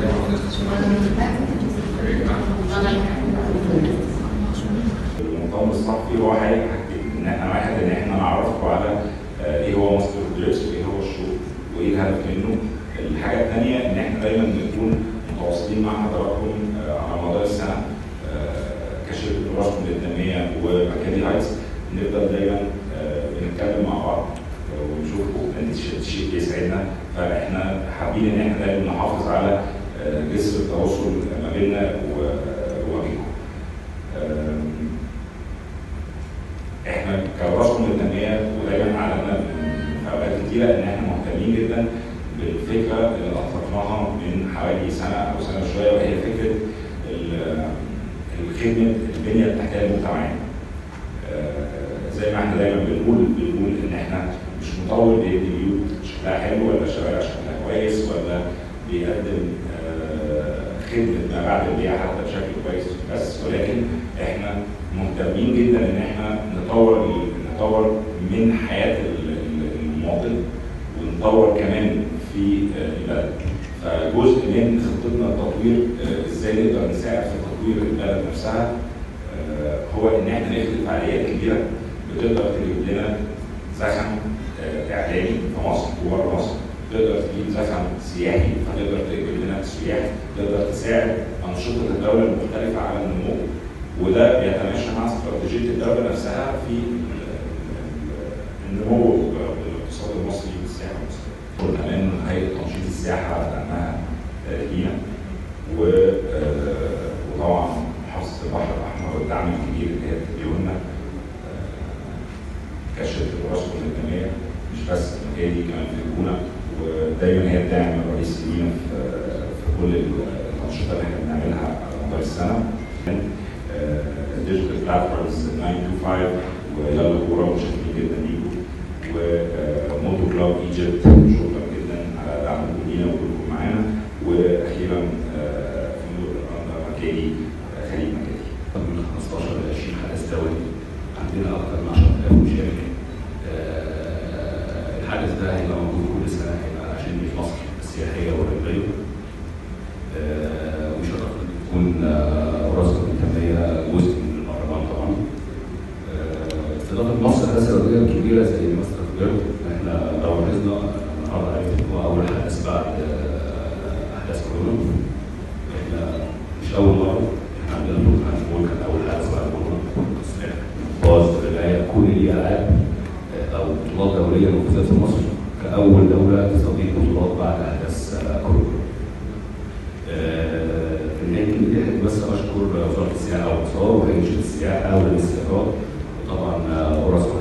المؤتمر الصحفي هو حاجه حاجتين ان احنا واحد ان احنا نعرفكم على آه، ايه هو مصدر الدرس وايه هو الشغل وايه الهدف منه الحاجه الثانيه ان احنا دايما نكون متواصلين مع حضراتكم آه، على مدار السنه آه، كشركه راسكم للتنميه ومكاني هايتس نفضل دايما آه، بنتكلم مع بعض آه، ونشوفكم لان شيء شيء بيسعدنا فاحنا حابين ان احنا دايما نحافظ على آه، جسر التواصل ما بيننا و- وما بينكم. آم، احنا كراسم للتنميه ودايما اعلنا في اوقات كتيره ان احنا مهتمين جدا بالفكره اللي اطلقناها من حوالي سنه او سنه شويه وهي فكره ال- الخدمه البنيه التحتيه للمجتمعات. آه، زي ما احنا دايما بنقول بنقول ان احنا مش مطور بيدي بيوت شكلها حلو ولا شوارع شكلها كويس ولا بيقدم آه، خدمه ما بعد البيع حتى بشكل كويس بس ولكن احنا مهتمين جدا ان احنا نطور نطور من حياه ال- ال- المواطن ونطور كمان في آه، البلد فجزء من خطتنا التطوير آه، ازاي نقدر نساعد في تطوير البلد نفسها آه، هو ان احنا نخلق فعاليات كبيره بتقدر تجيب لنا زخم آه، اعلامي في مصر وبره مصر تقدر تجيب زخم سياحي فتقدر تجيب لنا سياح تقدر تساعد انشطه الدوله المختلفه على النمو وده بيتماشى مع استراتيجيه الدوله نفسها في ال- ال- النمو والاقتصاد المصري والسياحه المصريه. وكمان هيئه تنشيط السياحه لانها لينا و آه، وطبعا محافظه البحر الاحمر والدعم الكبير اللي هي بتديه لنا كشركه راسكم للتنميه مش بس في مجالي كمان في الجونه ودايما هي الداعم الرئيسي لينا في في كل الانشطه اللي احنا بنعملها على مدار السنه ديجيتال بلاتفورمز 925 ويلا كوره متشكرين جدا ليكم وموتو كلاب ايجيبت شكرا جدا على دعمكم لينا وكلكم معانا واخيرا آه، فندق الرندا مكالي آه، خليج مكالي من 15 ل 20 حدث دولي عندنا اكثر من 10000 مشارك آه، الحدث ده هيبقى موجود كل سنه هيبقى عشان في مصر السياحيه والرياضيه آه، وشرفنا ان تكون آه، وراسه التنميه جزء من المهرجان طبعا آه، استضافه مصر حدث رياضيه كبيره زي مصر فيرت احنا لو لاحظنا النهارده عرفت هو اول حدث بعد آه، احداث كورونا احنا مش اول مره احنا عندنا بروجرام بول كان اول حدث بعد كورونا باز رعايه كل دي العاب آه، او بطولات دوليه موجوده في مصر كاول دوله تستضيف بطولات بعد احداث آه، كورونا. آه، في النهايه دي احب بس اشكر وزاره السياحه والاثار وهيئه السياحه والاستثمارات وطبعا آه، وراسكم